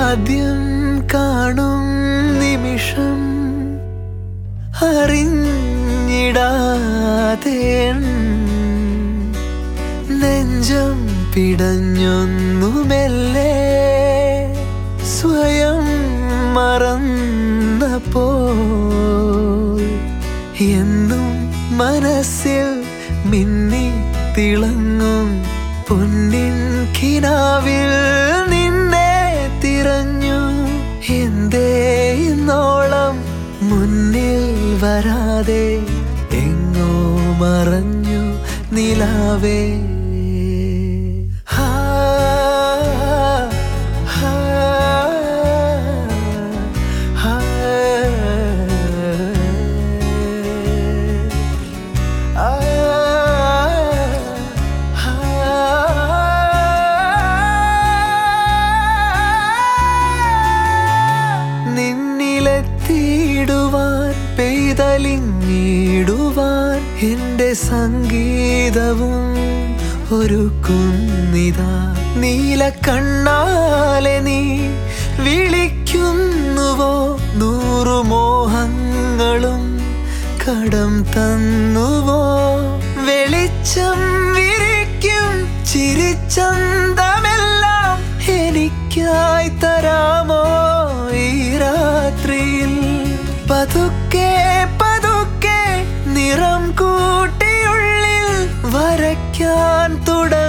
ആദ്യം കാണും നിമിഷം അറിഞ്ഞിടാതെ എൻ നെഞ്ചം പിടഞ്ഞൊന്നുമെല്ലേ സ്വയം മറന്നപ്പോ എന്നും മനസ്സിൽ മിന്നി തിളങ്ങും പൊന്നിൻ കിനാവിൽ നിന്നെ തിരഞ്ഞു എന്തേ ഇന്നോളം മുന്നിൽ വരാതെ എങ്ങോ മറഞ്ഞു നിലാവേ ഹാ, ഹാ, ഹാ, ആ, നിന്നിലെത്തിയിടുവാൻ പെയ്തലിങ്ങിടുവാൻ എന്റെ സംഗീതവും ഒരു കുന്നിതാ നീല കണ്ണാലെ നീ വിളിക്കുന്നുവോ നൂറു മോഹങ്ങളും കടം തന്നുവോ വെളിച്ചം വിരിക്കും ചിരിച്ചന്തമെല്ലാം എനിക്കായി തരാമോ ഈ രാത്രിയിൽ പതുക്കെ പതുക്കെ നിറം കൂട്ടിയുള്ളിൽ വരയ്ക്കാൻ തുടങ്ങി